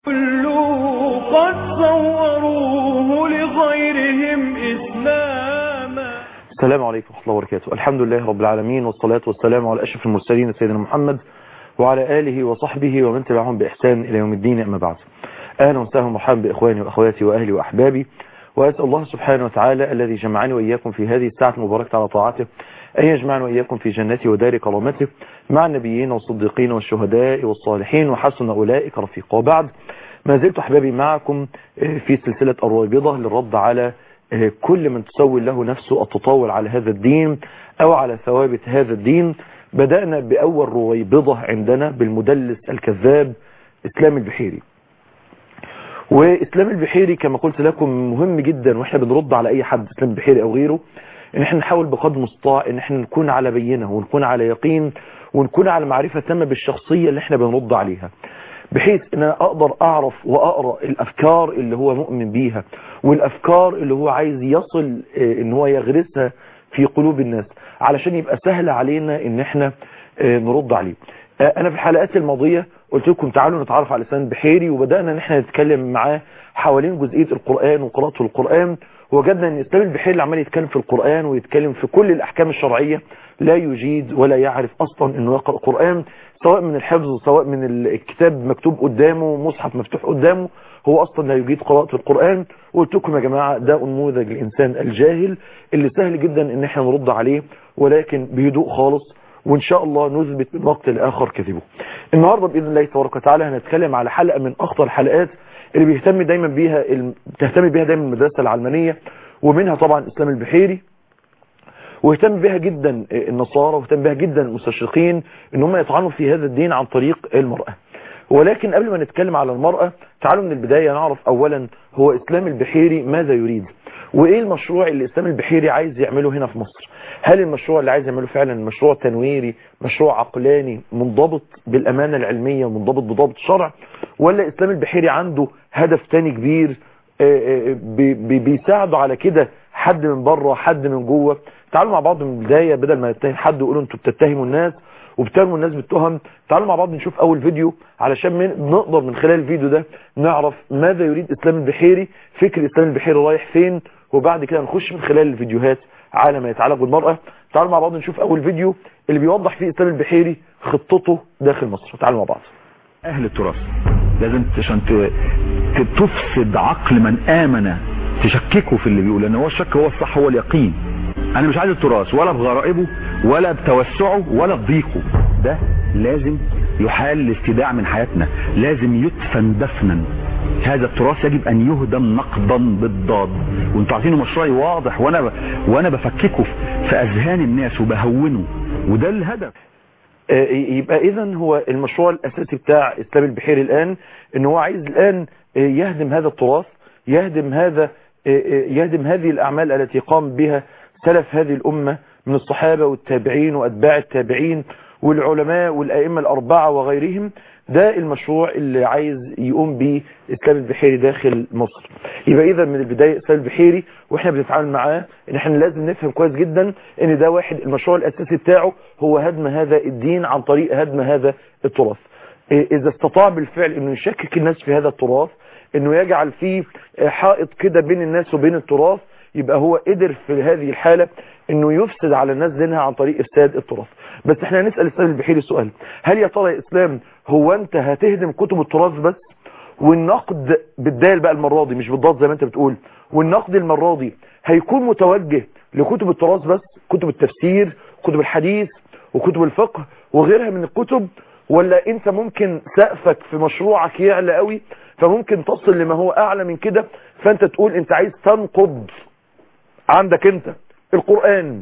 كله قد صوروه لغيرهم إسلاما السلام عليكم ورحمة الله وبركاته الحمد لله رب العالمين والصلاة والسلام على أشرف المرسلين سيدنا محمد وعلى آله وصحبه ومن تبعهم بإحسان إلى يوم الدين أما بعد أهلا وسهلا ومرحبا بإخواني وأخواتي وأهلي وأحبابي وأسأل الله سبحانه وتعالى الذي جمعني وإياكم في هذه الساعة المباركة على طاعته أن يجمعنا وإياكم في جنته ودار كرامته مع النبيين والصديقين والشهداء والصالحين وحسن أولئك رفيقا وبعد ما زلت أحبابي معكم في سلسلة الروابضة للرد على كل من تسول له نفسه التطاول على هذا الدين أو على ثوابت هذا الدين بدأنا بأول رويبضة عندنا بالمدلس الكذاب إسلام البحيري وإسلام البحيري كما قلت لكم مهم جدا وإحنا بنرد على أي حد إسلام البحيري أو غيره إن إحنا نحاول بقدر المستطاع إن إحنا نكون على بينة ونكون على يقين ونكون على معرفة تامة بالشخصية اللي إحنا بنرد عليها بحيث ان انا اقدر اعرف واقرا الافكار اللي هو مؤمن بيها والافكار اللي هو عايز يصل ان هو يغرسها في قلوب الناس علشان يبقى سهل علينا ان احنا نرد عليه انا في الحلقات الماضية قلت لكم تعالوا نتعرف على لسان بحيري وبدأنا ان احنا نتكلم معاه حوالين جزئية القرآن وقراءته القرآن وجدنا ان اسلام البحيري اللي عمال يتكلم في القرآن ويتكلم في كل الاحكام الشرعية لا يجيد ولا يعرف اصلا انه يقرأ القرآن سواء من الحفظ سواء من الكتاب مكتوب قدامه مصحف مفتوح قدامه هو اصلا لا يجيد قراءة القرآن وقلت لكم يا جماعة ده نموذج الانسان الجاهل اللي سهل جدا ان احنا نرد عليه ولكن بهدوء خالص وان شاء الله نثبت من وقت لاخر كذبه النهاردة باذن الله تبارك وتعالى هنتكلم على حلقة من اخطر الحلقات اللي بيهتم دايما بيها بتهتم بيها دايما المدرسة العلمانية ومنها طبعا اسلام البحيري واهتم بها جدا النصارى واهتم بها جدا المستشرقين ان هم يطعنوا في هذا الدين عن طريق المرأة ولكن قبل ما نتكلم على المرأة تعالوا من البداية نعرف اولا هو اسلام البحيري ماذا يريد وايه المشروع اللي اسلام البحيري عايز يعمله هنا في مصر هل المشروع اللي عايز يعمله فعلا مشروع تنويري مشروع عقلاني منضبط بالامانة العلمية منضبط بضبط شرع ولا اسلام البحيري عنده هدف تاني كبير بيساعده على كده حد من بره حد من جوه تعالوا مع بعض من البداية بدل ما يتهم حد ويقولوا انتوا بتتهموا الناس وبترموا الناس بالتهم تعالوا مع بعض نشوف اول فيديو علشان من نقدر من خلال الفيديو ده نعرف ماذا يريد اسلام البحيري فكر اسلام البحيري رايح فين وبعد كده نخش من خلال الفيديوهات على ما يتعلق بالمرأة تعالوا مع بعض نشوف اول فيديو اللي بيوضح فيه اسلام البحيري خطته داخل مصر تعالوا مع بعض اهل التراث لازم عشان تفسد عقل من امن تشككه في اللي بيقول لان هو الشك هو الصح هو اليقين انا مش عايز التراث ولا بغرائبه ولا بتوسعه ولا بضيقه ده لازم يحال الاستداع من حياتنا لازم يدفن دفنا هذا التراث يجب ان يهدم نقضا بالضاد وانتوا عارفين مشروعي واضح وانا ب... وانا بفككه في اذهان الناس وبهونه وده الهدف يبقى اذا هو المشروع الاساسي بتاع اسلام البحيري الان ان هو عايز الان يهدم هذا التراث يهدم هذا يهدم هذه الاعمال التي قام بها سلف هذه الامة من الصحابة والتابعين واتباع التابعين والعلماء والائمة الاربعة وغيرهم ده المشروع اللي عايز يقوم به اسلام البحيري داخل مصر يبقى اذا من البداية اسلام البحيري واحنا بنتعامل معاه ان احنا لازم نفهم كويس جدا ان ده واحد المشروع الاساسي بتاعه هو هدم هذا الدين عن طريق هدم هذا التراث اذا استطاع بالفعل انه يشكك الناس في هذا التراث انه يجعل فيه حائط كده بين الناس وبين التراث يبقى هو قدر في هذه الحالة انه يفسد على الناس دينها عن طريق افساد التراث بس احنا هنسأل اسلام البحيري سؤال هل يا ترى يا اسلام هو انت هتهدم كتب التراث بس والنقد بالدال بقى المرة دي مش بالضاد زي ما انت بتقول والنقد المرة دي هيكون متوجه لكتب التراث بس كتب التفسير كتب الحديث وكتب الفقه وغيرها من الكتب ولا انت ممكن سقفك في مشروعك يعلى قوي فممكن تصل لما هو اعلى من كده فانت تقول انت عايز تنقض عندك انت القرآن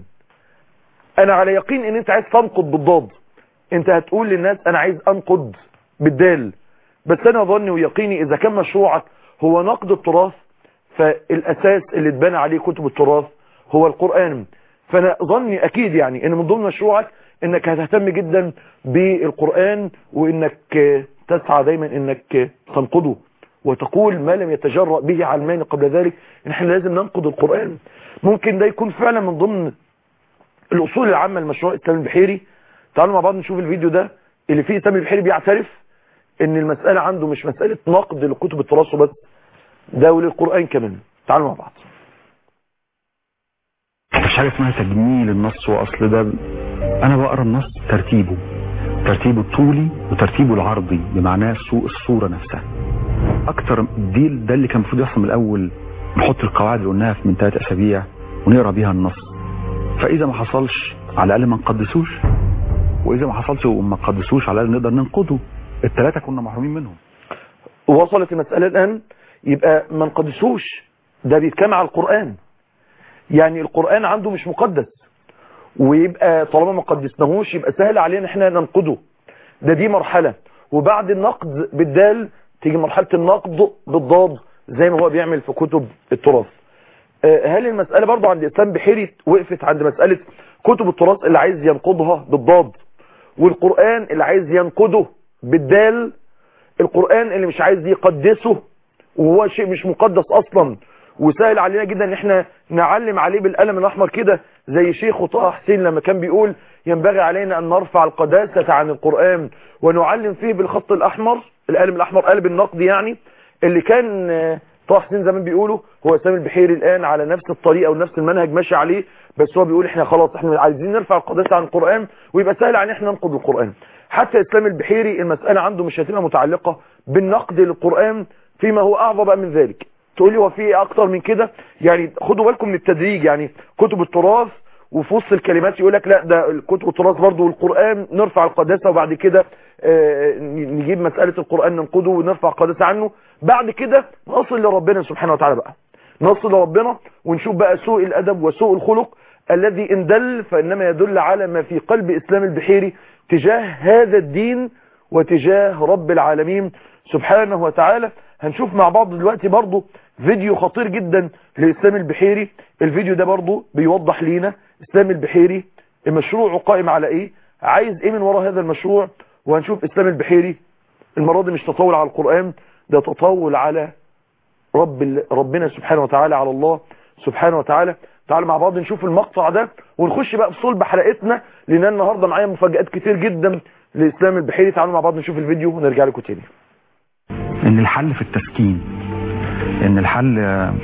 انا على يقين ان انت عايز تنقض بالضاد انت هتقول للناس انا عايز انقض بالدال بس انا ظني ويقيني اذا كان مشروعك هو نقد التراث فالاساس اللي اتبنى عليه كتب التراث هو القرآن فانا ظني اكيد يعني ان من ضمن مشروعك انك هتهتم جدا بالقرآن وانك تسعى دايما انك تنقضه وتقول ما لم يتجرأ به علمان قبل ذلك ان احنا لازم ننقض القرآن ممكن ده يكون فعلا من ضمن الاصول العامة لمشروع اسلام البحيري تعالوا مع بعض نشوف الفيديو ده اللي فيه اسلام البحيري بيعترف ان المسألة عنده مش مسألة نقد لكتب التراث بس ده وللقرآن كمان تعالوا مع بعض مفيش حاجه اسمها تجميل النص واصل ده انا بقرا النص ترتيبه ترتيبه الطولي وترتيبه العرضي بمعناه سوء الصوره نفسها اكتر دي ده اللي كان المفروض يحصل من الاول نحط القواعد اللي قلناها من ثلاث اسابيع ونقرا بيها النص فاذا ما حصلش على الاقل ما نقدسوش واذا ما حصلش وما نقدسوش على الاقل نقدر ننقده الثلاثه كنا محرومين منهم وصلت المسألة الآن يبقى ما نقدسوش ده بيتكلم على القرآن يعني القرآن عنده مش مقدس ويبقى طالما ما قدسناهوش يبقى سهل علينا احنا ننقده ده دي مرحلة وبعد النقد بالدال تيجي مرحلة النقد بالضاد زي ما هو بيعمل في كتب التراث آه، هل المسألة برضو عند الإسلام بحيري وقفت عند مسألة كتب التراث اللي عايز ينقضها بالضاد والقرآن اللي عايز ينقده بالدال القرآن اللي مش عايز يقدسه وهو شيء مش مقدس اصلا وسهل علينا جدا ان احنا نعلم عليه بالقلم الاحمر كده زي شيخ طه حسين لما كان بيقول ينبغي علينا ان نرفع القداسة عن القرآن ونعلم فيه بالخط الاحمر القلم الاحمر قلب النقد يعني اللي كان آه، طه حسين زمان بيقوله هو سامي البحيري الان على نفس الطريقه ونفس المنهج ماشي عليه بس هو بيقول احنا خلاص احنا عايزين نرفع القداسه عن القران ويبقى سهل علينا احنا ننقد القران حتى اسلام البحيري المساله عنده مش هتبقى متعلقه بالنقد للقران فيما هو اعظم بقى من ذلك تقول لي هو في ايه اكتر من كده يعني خدوا بالكم من التدريج يعني كتب التراث وفي وسط الكلمات يقول لك لا ده كتب التراث برضه والقرآن نرفع القداسة وبعد كده آه، نجيب مسألة القرآن ننقده ونرفع القداسة عنه بعد كده نصل لربنا سبحانه وتعالى بقى نصل لربنا ونشوف بقى سوء الأدب وسوء الخلق الذي إن دل فإنما يدل على ما في قلب إسلام البحيري تجاه هذا الدين وتجاه رب العالمين سبحانه وتعالى هنشوف مع بعض دلوقتي برضو فيديو خطير جدا لإسلام البحيري الفيديو ده برضو بيوضح لينا إسلام البحيري المشروع قائم على إيه عايز إيه من وراء هذا المشروع وهنشوف إسلام البحيري المرة دي مش تطول على القرآن ده تطول على رب ال- ربنا سبحانه وتعالى على الله سبحانه وتعالى تعالوا مع بعض نشوف المقطع ده ونخش بقى في صلب حلقتنا لان أنا النهارده معايا مفاجآت كتير جدا لإسلام البحيري تعالوا مع بعض نشوف الفيديو ونرجع لكم تاني ان الحل في التسكين ان الحل آه،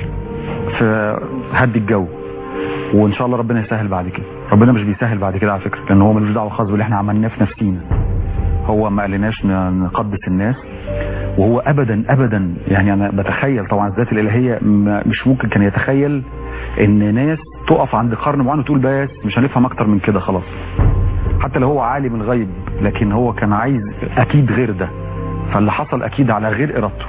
في هدي الجو وان شاء الله ربنا يسهل بعد كده ربنا مش بيسهل بعد كده على فكره لان هو ملوش دعوه خالص باللي احنا عملناه في نفسينا هو ما قالناش ن- نقدس الناس وهو ابدا ابدا يعني انا بتخيل طبعا الذات الالهيه ما- مش ممكن كان يتخيل ان ناس تقف عند قرن معين وتقول بس مش هنفهم اكتر من كده خلاص حتى لو هو عالم الغيب لكن هو كان عايز اكيد غير ده فاللي حصل اكيد على غير ارادته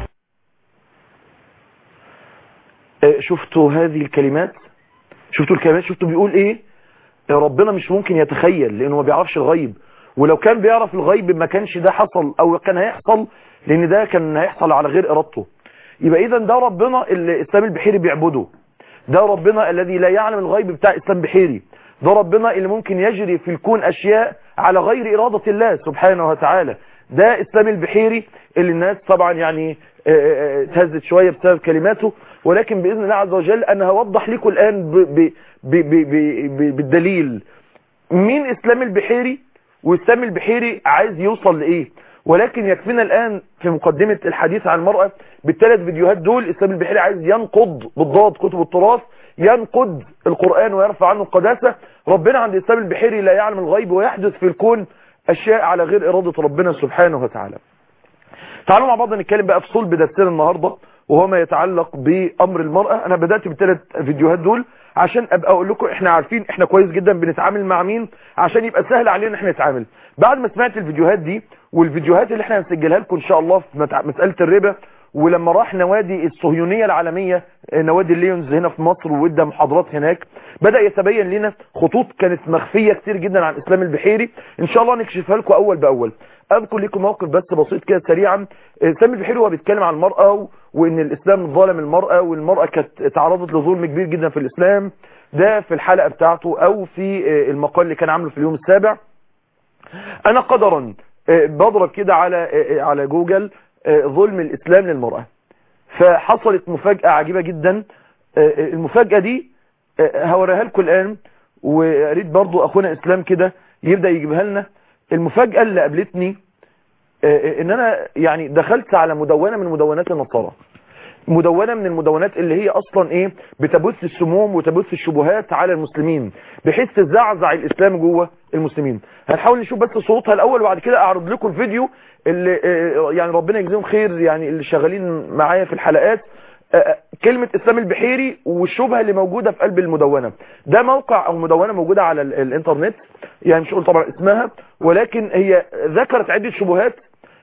آه، شفتوا هذه الكلمات شفتوا الكلمات شفتوا بيقول ايه آه، ربنا مش ممكن يتخيل لانه ما بيعرفش الغيب ولو كان بيعرف الغيب ما كانش ده حصل او كان هيحصل لان ده كان هيحصل على غير ارادته يبقى اذا ده ربنا اللي اسلام البحيري بيعبده ده ربنا الذي لا يعلم الغيب بتاع اسلام بحيري ده ربنا اللي ممكن يجري في الكون اشياء على غير ارادة الله سبحانه وتعالى ده اسلام البحيري اللي الناس طبعا يعني آه، آه، اتهزت شوية بسبب كلماته ولكن بإذن الله عز وجل أنا هوضح لكم الآن ب ب ب ب ب ب بالدليل مين اسلام البحيري واسلام البحيري عايز يوصل لايه ولكن يكفينا الان في مقدمة الحديث عن المرأة بالثلاث فيديوهات دول اسلام البحيري عايز ينقض بالضاد كتب التراث ينقض القرآن ويرفع عنه القداسة ربنا عند اسلام البحيري لا يعلم الغيب ويحدث في الكون اشياء على غير ارادة ربنا سبحانه وتعالى تعالوا مع بعض نتكلم بقى في صلب درسنا النهاردة وهو ما يتعلق بأمر المرأة أنا بدأت بالثلاث فيديوهات دول عشان أبقى أقول لكم إحنا عارفين إحنا كويس جدا بنتعامل مع مين عشان يبقى سهل علينا إحنا نتعامل بعد ما سمعت الفيديوهات دي والفيديوهات اللي إحنا هنسجلها لكم إن شاء الله في متع- مسألة الربا ولما راح نوادي الصهيونية العالمية آه، نوادي الليونز هنا في مصر وادى محاضرات هناك بدأ يتبين لنا خطوط كانت مخفية كتير جدا عن إسلام البحيري إن شاء الله نكشفها لكم أول بأول اذكر لكم موقف بس بسيط كده سريعا سامي البحيري هو بيتكلم عن المرأة و- وان الاسلام ظالم المرأة والمرأة كانت تعرضت لظلم كبير جدا في الاسلام ده في الحلقة بتاعته او في آه، المقال اللي كان عامله في اليوم السابع انا قدرا آه، بضرب كده على آه، آه، على جوجل آه، ظلم الاسلام للمرأة فحصلت مفاجأة عجيبة جدا آه، آه، المفاجأة دي آه، هوريها لكم الان واريد برضو اخونا اسلام كده يبدأ يجيبها لنا المفاجأة اللي قابلتني آه، ان انا يعني دخلت على مدونة من مدونات النصارى مدونة من المدونات اللي هي اصلا ايه بتبث السموم وتبث الشبهات على المسلمين بحيث تزعزع الاسلام جوه المسلمين هنحاول نشوف بس صوتها الاول وبعد كده اعرض لكم الفيديو اللي آه، يعني ربنا يجزيهم خير يعني اللي شغالين معايا في الحلقات آه، كلمة اسلام البحيري والشبهة اللي موجودة في قلب المدونة ده موقع او مدونة موجودة على ال- الانترنت يعني مش هقول طبعا اسمها ولكن هي ذكرت عدة شبهات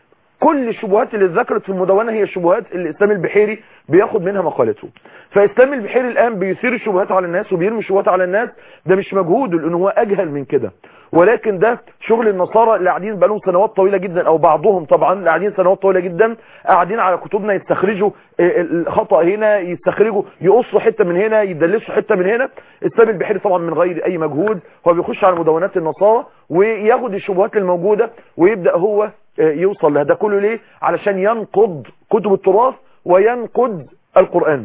كل الشبهات اللي اتذكرت في المدونة هي الشبهات اللي اسلام البحيري بياخد منها مقالته فاسلام البحيري الان بيثير الشبهات على الناس وبيرمي الشبهات على الناس ده مش مجهوده لان هو اجهل من كده ولكن ده شغل النصارى اللي قاعدين بقالهم سنوات طويلة جدا او بعضهم طبعا اللي قاعدين سنوات طويلة جدا قاعدين على كتبنا يستخرجوا آه، الخطأ هنا يستخرجوا يقصوا حتة من هنا يدلسوا حتة من هنا اسلام البحيري طبعا من غير اي مجهود هو بيخش على مدونات النصارى وياخد الشبهات الموجودة ويبدأ هو يوصل لها ده كله ليه علشان ينقض كتب التراث وينقض القرآن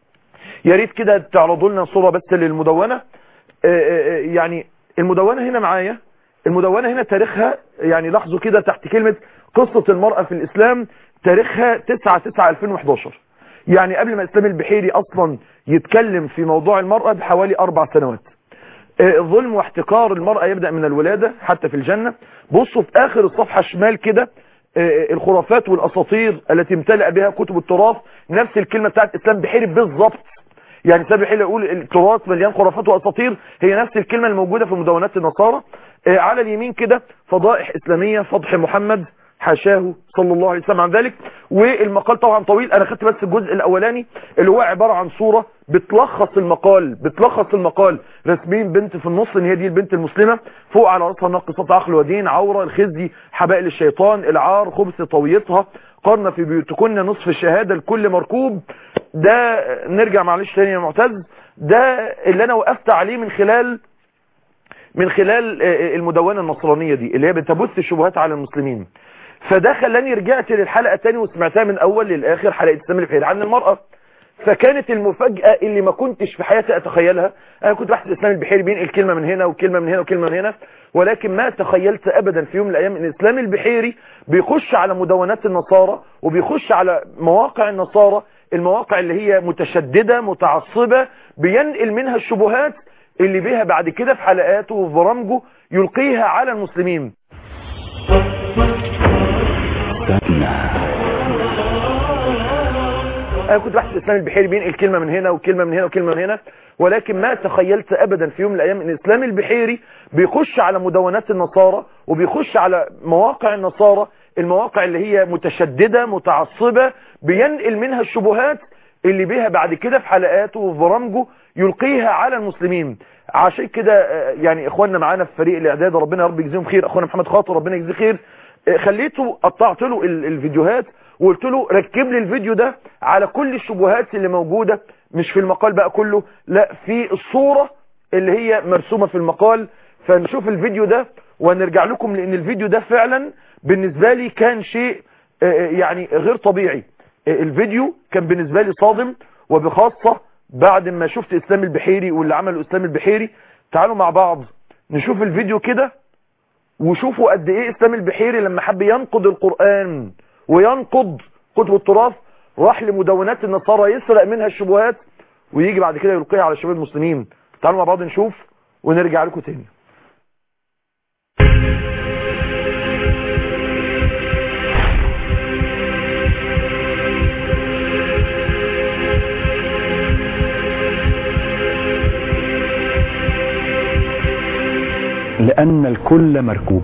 يا ريت كده تعرضوا لنا صورة بس للمدونة آه، آه، يعني المدونة هنا معايا المدونة هنا تاريخها يعني لاحظوا كده تحت كلمة قصة المرأة في الإسلام تاريخها 9 9 2011 يعني قبل ما الإسلام البحيري أصلا يتكلم في موضوع المرأة بحوالي أربع سنوات آه، ظلم واحتقار المرأة يبدأ من الولادة حتى في الجنة بصوا في آخر الصفحة شمال كده آه، الخرافات والأساطير التي امتلأ بها كتب التراث نفس الكلمة بتاعت إسلام بحيري بالظبط يعني سامي حيلة يقول التراث مليان خرافات وأساطير هي نفس الكلمة الموجودة في مدونات النصارى آه، على اليمين كده فضائح إسلامية فضح محمد حاشاه صلى الله عليه وسلم عن ذلك والمقال طبعا طويل انا خدت بس الجزء الاولاني اللي هو عبارة عن صورة بتلخص المقال بتلخص المقال رسمين بنت في النص ان هي دي البنت المسلمة فوق على راسها ناقصات عقل ودين عورة الخزي حبائل الشيطان العار خبث طويتها قرن في بيوتكن نصف الشهادة الكل مركوب ده نرجع معلش تاني يا معتز ده اللي انا وقفت عليه من خلال من خلال آه، المدونة النصرانية دي اللي هي بتبث الشبهات على المسلمين فده خلاني رجعت للحلقة تاني وسمعتها من اول للاخر حلقة اسلام البحيري عن المرأة فكانت المفاجأة اللي ما كنتش في حياتي اتخيلها انا كنت بحث اسلام البحيري بينقل كلمة من هنا وكلمة من هنا وكلمة من هنا ولكن ما تخيلت ابدا في يوم من الايام ان اسلام البحيري بيخش على مدونات النصارى وبيخش على مواقع النصارى المواقع اللي هي متشددة متعصبة بينقل منها الشبهات اللي بيها بعد كده في حلقاته وفي برامجه يلقيها على المسلمين انا كنت بحث اسلام البحيري بينقل كلمة من هنا وكلمة من هنا وكلمة من هنا ولكن ما تخيلت ابدا في يوم من الايام ان اسلام البحيري بيخش على مدونات النصارى وبيخش على مواقع النصارى المواقع اللي هي متشددة متعصبة بينقل منها الشبهات اللي بيها بعد كده في حلقاته وفي برامجه يلقيها على المسلمين عشان كده آه، يعني اخواننا معانا في فريق الاعداد ربنا يا رب يجزيهم خير اخونا محمد خاطر ربنا يجزيه خير آه، خليته قطعت له ال- الفيديوهات وقلت له ركب لي الفيديو ده على كل الشبهات اللي موجودة مش في المقال بقى كله لا في الصورة اللي هي مرسومة في المقال فنشوف الفيديو ده ونرجع لكم لان الفيديو ده فعلا بالنسبة لي كان شيء آه، آه، يعني غير طبيعي آه، الفيديو كان بالنسبة لي صادم وبخاصة بعد ما شفت اسلام البحيري واللي عمله اسلام البحيري تعالوا مع بعض نشوف الفيديو كده وشوفوا قد ايه اسلام البحيري لما حب ينقض القرآن وينقض كتب التراث راح لمدونات النصارى يسرق منها الشبهات ويجي بعد كده يلقيها على شباب المسلمين تعالوا مع بعض نشوف ونرجع لكم تاني لأن الكل مركوب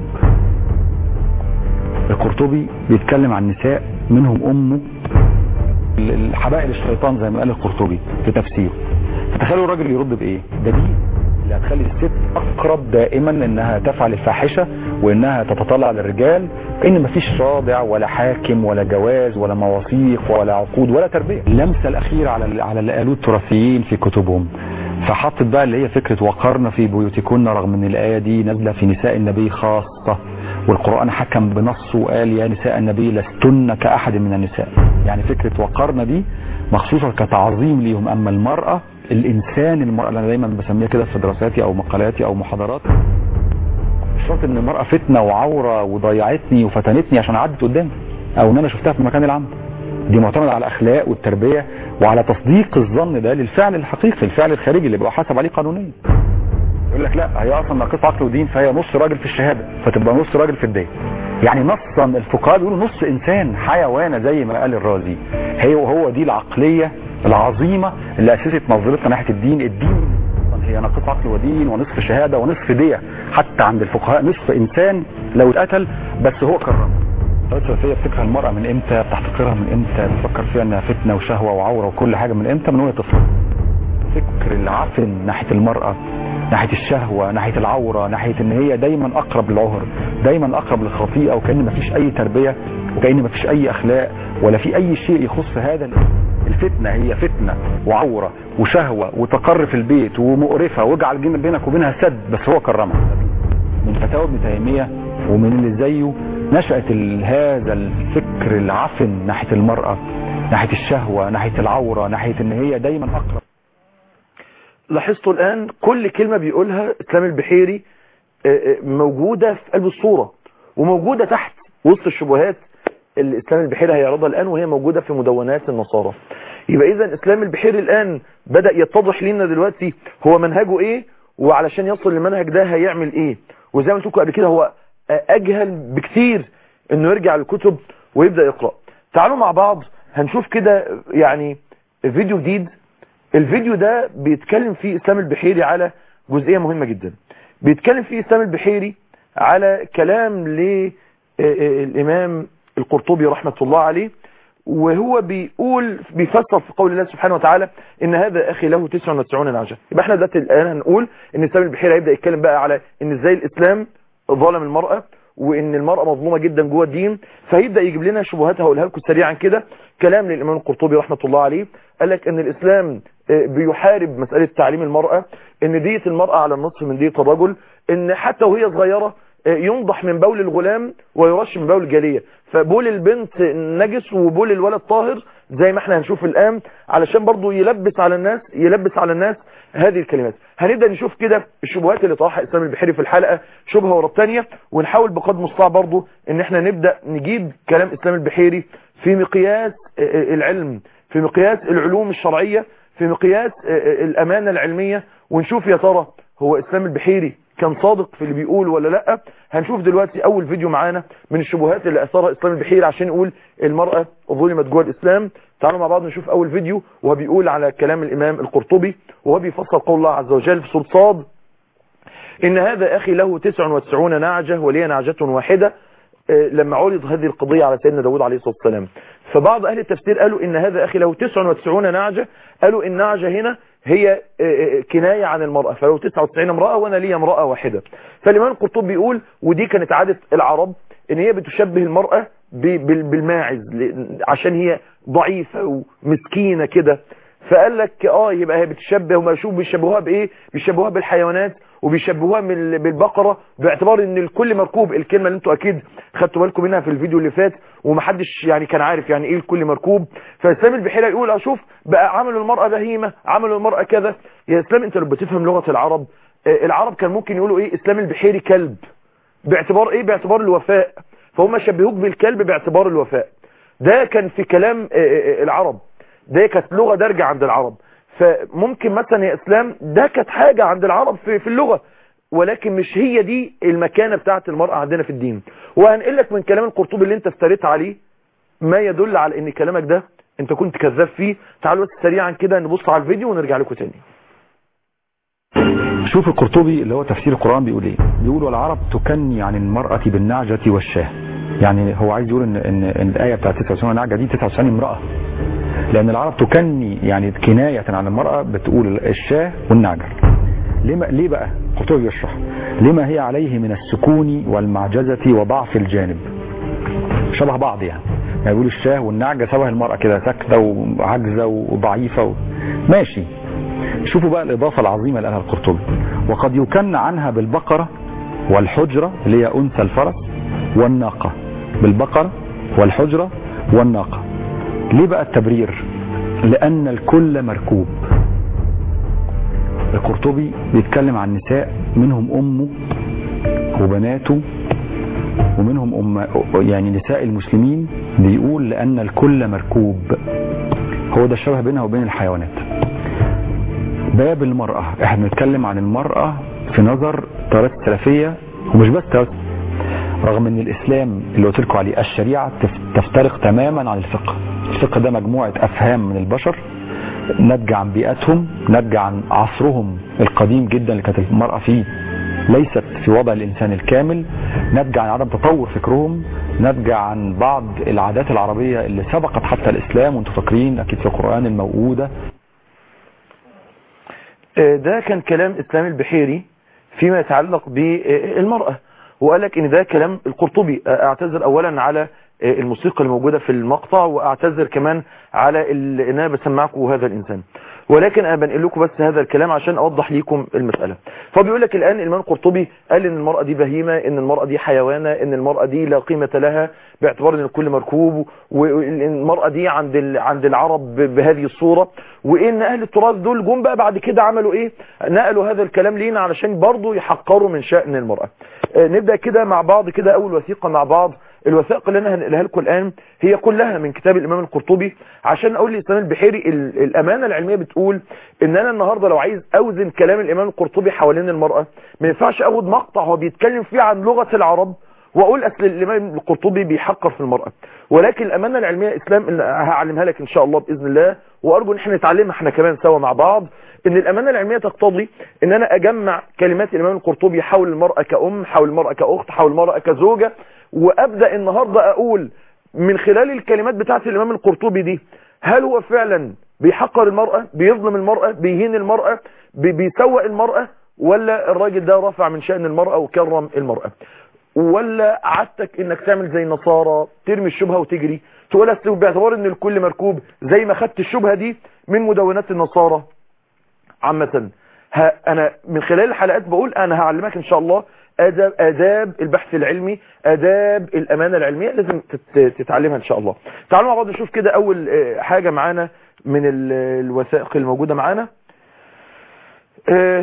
القرطبي بيتكلم عن نساء منهم أمه الحبائل الشيطان زي ما قال القرطبي في تفسيره فتخيلوا الراجل يرد بإيه ده دي اللي هتخلي الست أقرب دائما إنها تفعل الفاحشة وإنها تتطلع للرجال إن مفيش رادع ولا حاكم ولا جواز ولا مواثيق ولا عقود ولا تربية اللمسة الأخيرة على على اللي قالوه التراثيين في كتبهم فحطت بقى اللي هي فكرة وقرن في بيوتكن رغم ان الآية دي نازلة في نساء النبي خاصة والقرآن حكم بنصه وقال يا نساء النبي لستن كأحد من النساء يعني فكرة وقرن دي مخصوصة كتعظيم ليهم أما المرأة الإنسان المرأة اللي أنا دايما بسميها كده في دراساتي أو مقالاتي أو محاضرات مش شرط ان المرأة فتنة وعورة وضيعتني وفتنتني عشان عدت قدامي او ان انا شفتها في المكان العام دي معتمدة على الاخلاق والتربية وعلى تصديق الظن ده للفعل الحقيقي الفعل الخارجي اللي بيبقى حسب عليه قانونيا يقول لك لا هي اصلا ناقصة عقل ودين فهي نص راجل في الشهادة فتبقى نص راجل في الدين يعني نصا الفقهاء بيقولوا نص انسان حيوانة زي ما قال الرازي هي وهو دي العقلية العظيمة اللي اسست نظرتنا ناحية الدين الدين هي ناقص عقل ودين ونصف شهادة ونصف دية حتى عند الفقهاء نصف انسان لو اتقتل بس هو كرم الثلاثة بتكره المرأة من امتى بتحتقرها من امتى بتفكر فيها انها فتنة وشهوة وعورة وكل حاجة من امتى من وهي طفلة فكر العفن ناحية المرأة ناحية الشهوة ناحية العورة ناحية ان هي دايما اقرب للعهر دايما اقرب للخطيئة وكأن مفيش اي تربية وكأن مفيش اي اخلاق ولا في اي شيء يخص هذا الفتنة هي فتنة وعورة وشهوة وتقر في البيت ومقرفة واجعل بينك وبينها سد بس هو كرمها من فتاوى ابن تيمية ومن اللي زيه نشأت هذا الفكر العفن ناحية المرأة ناحية الشهوة ناحية العورة ناحية ان هي دايما اقرب لاحظتوا الآن كل كلمة بيقولها إسلام البحيري موجودة في قلب الصورة وموجودة تحت وسط الشبهات اللي إسلام البحيري هيعرضها الآن وهي موجودة في مدونات النصارى يبقى إذا إسلام البحيري الآن بدأ يتضح لنا دلوقتي هو منهجه إيه وعلشان يصل للمنهج ده هيعمل إيه وزي ما قلت لكم قبل كده هو أجهل بكتير إنه يرجع للكتب ويبدأ يقرأ تعالوا مع بعض هنشوف كده يعني فيديو جديد الفيديو ده بيتكلم فيه اسلام البحيري على جزئية مهمة جدا بيتكلم فيه اسلام البحيري على كلام للامام القرطبي رحمة الله عليه وهو بيقول بيفسر في قول الله سبحانه وتعالى ان هذا اخي له 99 نعجة يبقى احنا دلوقتي الان هنقول ان اسلام البحيري هيبدا يتكلم بقى على ان ازاي الاسلام ظلم المرأة وان المرأة مظلومة جدا جوه الدين فهيبدأ يجيب لنا شبهات هقولها لكم سريعا كده كلام للامام القرطبي رحمة الله عليه قال لك ان الاسلام بيحارب مسألة تعليم المرأة ان دية المرأة على النصف من دية الرجل ان حتى وهي صغيرة ينضح من بول الغلام ويرش من بول الجالية فبول البنت نجس وبول الولد طاهر زي ما احنا هنشوف الآن علشان برضو يلبس على الناس يلبس على الناس هذه الكلمات هنبدأ نشوف كده الشبهات اللي طرحها اسلام البحيري في الحلقة شبهة ورا الثانيه ونحاول بقدر المستطاع برضو ان احنا نبدأ نجيب كلام اسلام البحيري في مقياس العلم في مقياس العلوم الشرعية في مقياس الامانة العلمية ونشوف يا ترى هو اسلام البحيري كان صادق في اللي بيقول ولا لا هنشوف دلوقتي اول فيديو معانا من الشبهات اللي اثرها اسلام البحيري عشان يقول المرأة ظلمت جوه الاسلام تعالوا مع بعض نشوف اول فيديو وهو بيقول على كلام الامام القرطبي وهو بيفسر قول الله عز وجل في سورة صاد ان هذا اخي له 99 نعجة ولي نعجة واحدة لما عرض هذه القضية على سيدنا داود عليه الصلاة والسلام فبعض أهل التفسير قالوا إن هذا أخي له 99 نعجة قالوا النعجة هنا هي كناية عن المرأة فلو 99 امرأة وأنا لي امرأة واحدة فالإمام القرطبي بيقول ودي كانت عادة العرب إن هي بتشبه المرأة بالماعز عشان هي ضعيفة ومسكينة كده فقال لك اه يبقى هي بتشبه وما شوف بيشبهوها بايه بيشبهوها بالحيوانات وبيشبهوها بالبقرة باعتبار ان الكل مركوب الكلمة اللي انتوا اكيد خدتوا بالكم منها في الفيديو اللي فات ومحدش يعني كان عارف يعني ايه الكل مركوب فاسلام البحيرة يقول اشوف بقى عملوا المرأة بهيمة عملوا المرأة كذا يا اسلام انت لو بتفهم لغة العرب العرب كان ممكن يقولوا ايه اسلام البحيري كلب باعتبار ايه باعتبار الوفاء فهم شبهوك بالكلب باعتبار الوفاء ده كان في كلام العرب ده كانت لغة دارجة عند العرب فممكن مثلا يا اسلام ده كانت حاجة عند العرب في, في اللغة ولكن مش هي دي المكانة بتاعت المرأة عندنا في الدين وهنقل لك من كلام القرطبي اللي انت افتريت عليه ما يدل على ان كلامك ده انت كنت كذاب فيه تعالوا بس سريعا كده نبص على الفيديو ونرجع لكم تاني شوف القرطبي اللي هو تفسير القرآن بيقول ايه بيقول والعرب تكني عن المرأة بالنعجة والشاه يعني هو عايز يقول ان, إن, إن الآية بتاعت 99 نعجة دي 99 امرأة لأن العرب تكني يعني كناية عن المرأة بتقول الشاه والنعجر لما ليه بقى قرطبي يشرح لما هي عليه من السكون والمعجزة وضعف الجانب شبه بعض يعني يعني يقول الشاه والنعجة شبه المرأة كده ساكتة وعجزة وضعيفة و... ماشي شوفوا بقى الإضافة العظيمة اللي قالها القرطبي وقد يكن عنها بالبقرة والحجرة اللي هي أنثى الفرس والناقة بالبقرة والحجرة والناقة ليه بقى التبرير لأن الكل مركوب القرطبي بيتكلم عن نساء منهم أمه وبناته ومنهم أم يعني نساء المسلمين بيقول لأن الكل مركوب هو ده الشبه بينها وبين الحيوانات باب المرأة احنا بنتكلم عن المرأة في نظر طريقة السلفية ومش بس طريقة رغم ان الاسلام اللي قلت لكم عليه الشريعة تف- تفترق تماما عن الفقه الفقه ده مجموعة افهام من البشر ناتجة عن بيئتهم ناتجة عن عصرهم القديم جدا اللي كانت المرأة فيه ليست في وضع الانسان الكامل ناتجة عن عدم تطور فكرهم ناتجة عن بعض العادات العربية اللي سبقت حتى الاسلام وانتم فاكرين اكيد في القرآن الموؤودة آه، ده كان كلام اسلام البحيري فيما يتعلق بالمرأة وقال لك ان ده كلام القرطبي آه، اعتذر اولا على آه، الموسيقى الموجودة في المقطع واعتذر كمان على ال- ان انا بسمعكم هذا الانسان ولكن انا بنقل لكم بس هذا الكلام عشان اوضح لكم المسألة فبيقول لك الان الامام القرطبي قال ان المرأة دي بهيمة ان المرأة دي حيوانة ان المرأة دي لا قيمة لها باعتبار ان الكل مركوب وان المرأة دي عند ال- عند العرب ب- بهذه الصورة وان اهل التراث دول جم بقى بعد كده عملوا ايه نقلوا هذا الكلام لينا علشان برضو يحقروا من شأن المرأة آه، نبدأ كده مع بعض كده اول وثيقة مع بعض الوثائق اللي انا هنقلها لكم الان هي كلها من كتاب الامام القرطبي عشان اقول لاسلام البحيري ال- الامانه العلميه بتقول ان انا النهارده لو عايز اوزن كلام الامام القرطبي حوالين المراه ما ينفعش اخد مقطع هو بيتكلم فيه عن لغه العرب واقول اصل الامام القرطبي بيحقر في المراه ولكن الامانه العلميه اسلام اللي هعلمها لك ان شاء الله باذن الله وارجو ان احنا نتعلمها احنا كمان سوا مع بعض ان الامانه العلميه تقتضي ان انا اجمع كلمات الامام القرطبي حول المراه كأم حول المراه كأخت حول المراه كزوجه وابدا النهارده اقول من خلال الكلمات بتاعت الامام القرطبي دي هل هو فعلا بيحقر المرأة بيظلم المرأة بيهين المرأة بي- بيسوق المرأة ولا الراجل ده رفع من شأن المرأة وكرم المرأة ولا عادتك انك تعمل زي النصارى ترمي الشبهة وتجري تقول أصل باعتبار ان الكل مركوب زي ما خدت الشبهة دي من مدونات النصارى عامة ها انا من خلال الحلقات بقول انا هعلمك ان شاء الله آداب, آداب البحث العلمي آداب الأمانة العلمية لازم تت- تتعلمها إن شاء الله تعالوا مع بعض نشوف كده أول آه، حاجة معانا من ال- الوثائق الموجودة معانا آه،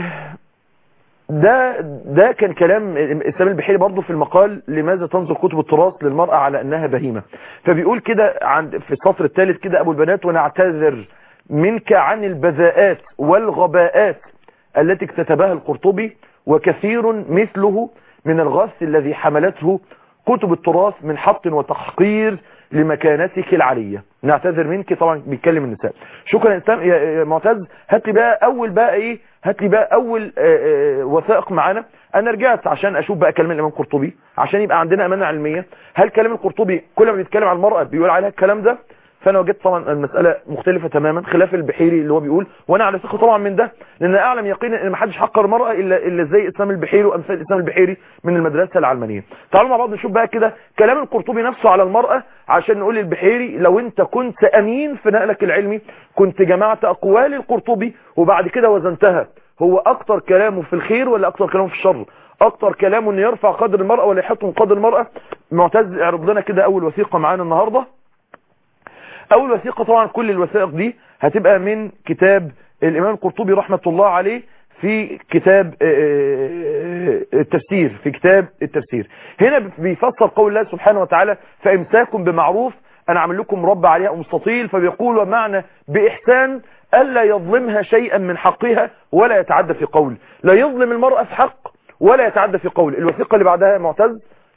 ده ده كان كلام الإسلام البحيري برضه في المقال لماذا تنظر كتب التراث للمرأة على أنها بهيمة فبيقول كده عند في السطر الثالث كده أبو البنات ونعتذر منك عن البذاءات والغباءات التي اكتتبها القرطبي وكثير مثله من الغث الذي حملته كتب التراث من حط وتحقير لمكانتك العالية نعتذر منك طبعا بيتكلم النساء شكرا يا إسلام- يا يا معتز هات لي بقى اول بقى ايه هات لي بقى اول آه، آه، وثائق معانا انا رجعت عشان اشوف بقى كلام الامام القرطبي عشان يبقى عندنا امانه علميه هل كلام القرطبي كل ما بيتكلم عن المراه بيقول عليها الكلام ده فانا وجدت طبعا المساله مختلفه تماما خلاف البحيري اللي هو بيقول وانا على ثقه طبعا من ده لان اعلم يقينا ان ما حدش حقر المراه الا الا زي اسلام البحيري وامثال اسلام البحيري من المدرسه العلمانيه تعالوا مع بعض نشوف بقى كده كلام القرطبي نفسه على المراه عشان نقول للبحيري لو انت كنت امين في نقلك العلمي كنت جمعت اقوال القرطبي وبعد كده وزنتها هو اكتر كلامه في الخير ولا اكتر كلامه في الشر اكتر كلامه انه يرفع قدر المرأة ولا يحط من قدر المرأة معتز اعرض لنا كده اول وثيقة معانا النهاردة اول وثيقة طبعا كل الوثائق دي هتبقى من كتاب الامام القرطبي رحمة الله عليه في كتاب آه، آه، التفسير في كتاب التفسير هنا بيفسر قول الله سبحانه وتعالى فامساكم بمعروف انا عامل لكم مربع عليها مستطيل فبيقول ومعنى باحسان الا يظلمها شيئا من حقها ولا يتعدى في قول لا يظلم المرأة في حق ولا يتعدى في قول الوثيقة اللي بعدها يا معتز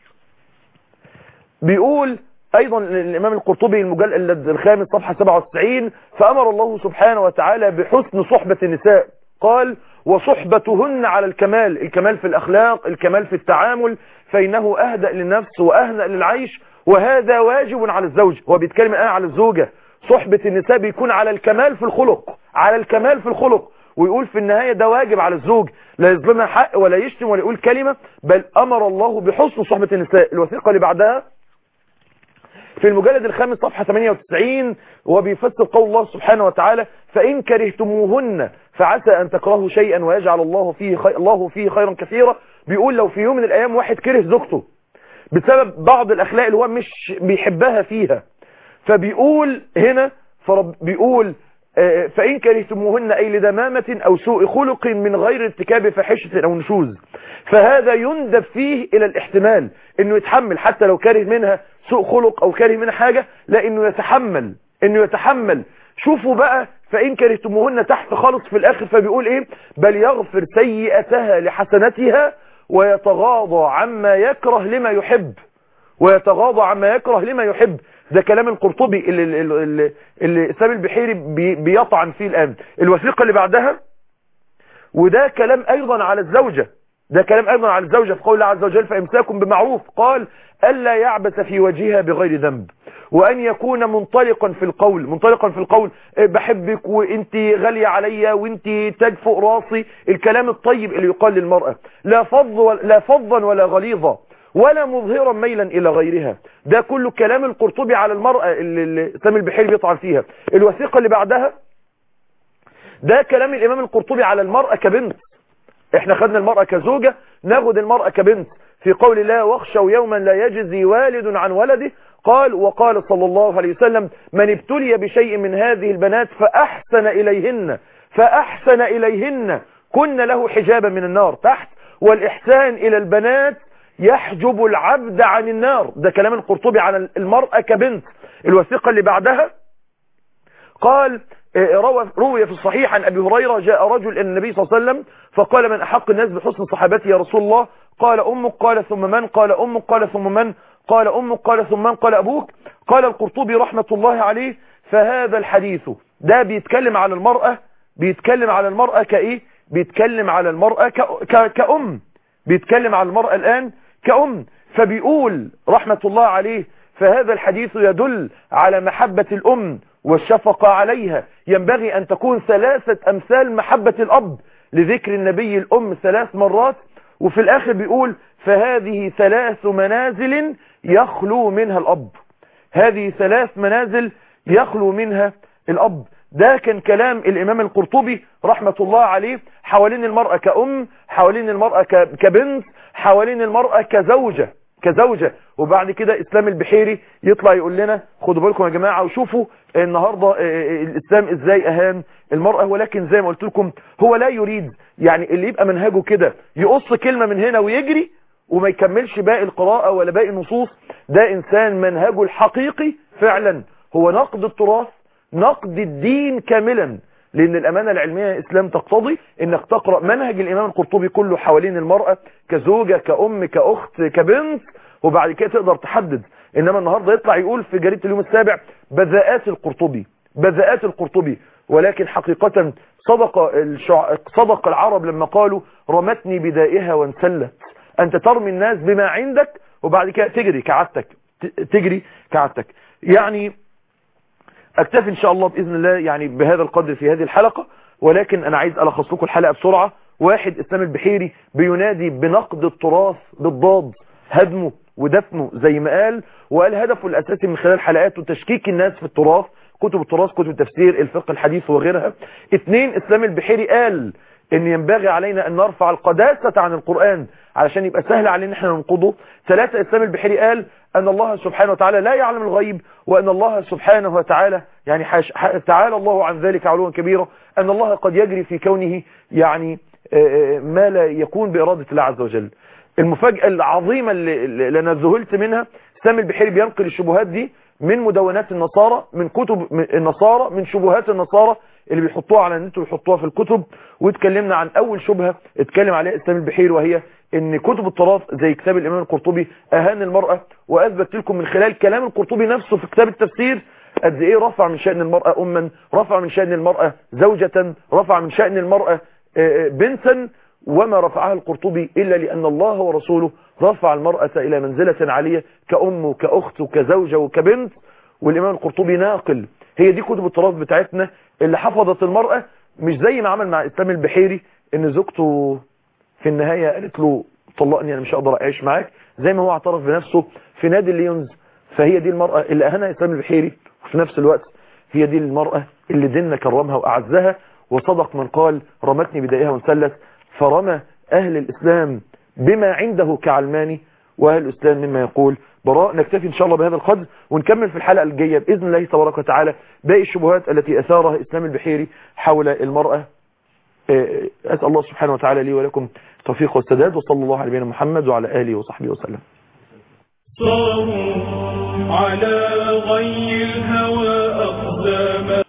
بيقول ايضا الامام القرطبي المجلد الخامس صفحة 97 فامر الله سبحانه وتعالى بحسن صحبة النساء قال وصحبتهن على الكمال الكمال في الاخلاق الكمال في التعامل فانه اهدأ للنفس واهنأ للعيش وهذا واجب على الزوج هو بيتكلم الان على الزوجة صحبة النساء بيكون على الكمال في الخلق على الكمال في الخلق ويقول في النهاية ده واجب على الزوج لا يظلمها حق ولا يشتم ولا يقول كلمة بل امر الله بحسن صحبة النساء الوثيقة اللي بعدها في المجلد الخامس صفحة 98 وبيفسر قول الله سبحانه وتعالى فإن كرهتموهن فعسى أن تكرهوا شيئا ويجعل الله فيه خي... الله فيه خيرا كثيرا بيقول لو في يوم من الأيام واحد كره زوجته بسبب بعض الأخلاق اللي هو مش بيحبها فيها فبيقول هنا فرب بيقول آه، فإن كرهتموهن أي لدمامة أو سوء خلق من غير ارتكاب فاحشة أو نشوز فهذا يندب فيه إلى الاحتمال إنه يتحمل حتى لو كره منها سوء خلق أو كره منها حاجة لا إنه يتحمل إنه يتحمل شوفوا بقى فإن كرهتموهن تحت خالص في الآخر فبيقول إيه بل يغفر سيئتها لحسنتها ويتغاضى عما يكره لما يحب ويتغاضى عما يكره لما يحب ده كلام القرطبي اللي, اللي, اللي, اللي اسلام البحيري بي بيطعن فيه الآن الوثيقة اللي بعدها وده كلام أيضا على الزوجة ده كلام أيضا على الزوجة في قول الله عز وجل فإمساكم بمعروف قال ألا يعبث في وجهها بغير ذنب وأن يكون منطلقا في القول منطلقا في القول إيه بحبك وانت غالية عليا وانت تاج فوق راسي الكلام الطيب اللي يقال للمرأة لا فظ ولا, لا فظا ولا غليظا ولا مظهرا ميلا إلى غيرها ده كله كلام القرطبي على المرأة اللي اللي سامي البحيري بيطعن فيها الوثيقة اللي بعدها ده كلام الإمام القرطبي على المرأة كبنت احنا خدنا المرأة كزوجة ناخد المرأة كبنت في قول الله واخشوا يوما لا يجزي والد عن ولده قال وقال صلى الله عليه وسلم من ابتلي بشيء من هذه البنات فأحسن إليهن فأحسن إليهن كن له حجابا من النار تحت والإحسان إلى البنات يحجب العبد عن النار ده كلام القرطبي على المرأة كبنت الوثيقة اللي بعدها قال روى روي في الصحيح عن أبي هريرة جاء رجل إلى النبي صلى الله عليه وسلم فقال من أحق الناس بحسن صحابتي يا رسول الله قال أمك قال ثم من قال أمك قال ثم من قال أمك قال ثم من قال أبوك قال القرطبي رحمة الله عليه فهذا الحديث ده بيتكلم على المرأة بيتكلم على المرأة كإيه بيتكلم على المرأة ك... ك... كأم بيتكلم على المرأة الآن كأم فبيقول رحمة الله عليه فهذا الحديث يدل على محبة الأم والشفقة عليها ينبغي أن تكون ثلاثة أمثال محبة الأب لذكر النبي الأم ثلاث مرات وفي الآخر بيقول فهذه ثلاث منازل يخلو منها الأب هذه ثلاث منازل يخلو منها الأب ده كان كلام الإمام القرطبي رحمة الله عليه حوالين المرأة كأم حوالين المرأة كبنت حوالين المرأة كزوجة كزوجة وبعد كده اسلام البحيري يطلع يقول لنا خدوا بالكم يا جماعة وشوفوا النهاردة الاسلام ازاي اهان المرأة ولكن زي ما قلت لكم هو لا يريد يعني اللي يبقى منهجه كده يقص كلمة من هنا ويجري وما يكملش باقي القراءة ولا باقي النصوص ده انسان منهجه الحقيقي فعلا هو نقد التراث نقد الدين كاملا لان الامانة العلمية الاسلام تقتضي انك تقرأ منهج الامام القرطبي كله حوالين المرأة كزوجة كأم كأخت كبنت وبعد كده تقدر تحدد انما النهاردة يطلع يقول في جريدة اليوم السابع بذاءات القرطبي بذاءات القرطبي ولكن حقيقة صدق الشع... صدق العرب لما قالوا رمتني بدائها وانسلت انت ترمي الناس بما عندك وبعد كده تجري كعادتك تجري كعادتك يعني اكتفي ان شاء الله باذن الله يعني بهذا القدر في هذه الحلقة ولكن انا عايز الخص لكم الحلقة بسرعة واحد اسلام البحيري بينادي بنقد التراث بالضاد هدمه ودفنه زي ما قال وقال هدفه الاساسي من خلال حلقاته تشكيك الناس في التراث كتب التراث كتب التفسير الفقه الحديث وغيرها اثنين اسلام البحيري قال ان ينبغي علينا ان نرفع القداسة عن القرآن علشان يبقى سهل علينا احنا ننقضه ثلاثة اسلام البحيري قال ان الله سبحانه وتعالى لا يعلم الغيب وان الله سبحانه وتعالى يعني حاش تعالى الله عن ذلك علوا كبيرا ان الله قد يجري في كونه يعني ما لا يكون بإرادة الله عز وجل المفاجأة العظيمة اللي, اللي انا ذهلت منها سامي البحيري بينقل الشبهات دي من مدونات النصارى من كتب النصارى من شبهات النصارى اللي بيحطوها على النت ويحطوها في الكتب واتكلمنا عن اول شبهة اتكلم عليها اسلام البحيري وهي ان كتب التراث زي كتاب الامام القرطبي اهان المرأة واثبت لكم من خلال كلام القرطبي نفسه في كتاب التفسير قد ايه رفع من شأن المرأة اما رفع من شأن المرأة زوجة رفع من شأن المرأة بنتا وما رفعها القرطبي إلا لأن الله ورسوله رفع المرأة إلى منزلة عالية كأم وكأخت وكزوجة وكبنت والإمام القرطبي ناقل هي دي كتب التراث بتاعتنا اللي حفظت المرأة مش زي ما عمل مع إسلام البحيري إن زوجته في النهاية قالت له طلقني أنا مش هقدر أعيش معاك زي ما هو اعترف بنفسه في نادي الليونز فهي دي المرأة اللي أهنها إسلام البحيري وفي نفس الوقت هي دي المرأة اللي ديننا كرمها وأعزها وصدق من قال رمتني بدائها وانسلت فرمى أهل الإسلام بما عنده كعلماني وأهل الإسلام مما يقول براء نكتفي إن شاء الله بهذا القدر ونكمل في الحلقة الجاية بإذن الله تبارك وتعالى باقي الشبهات التي أثارها إسلام البحيري حول المرأة أسأل الله سبحانه وتعالى لي ولكم توفيق والسداد وصلى الله على نبينا محمد وعلى آله وصحبه وسلم صاروا على غي الهوى أقداما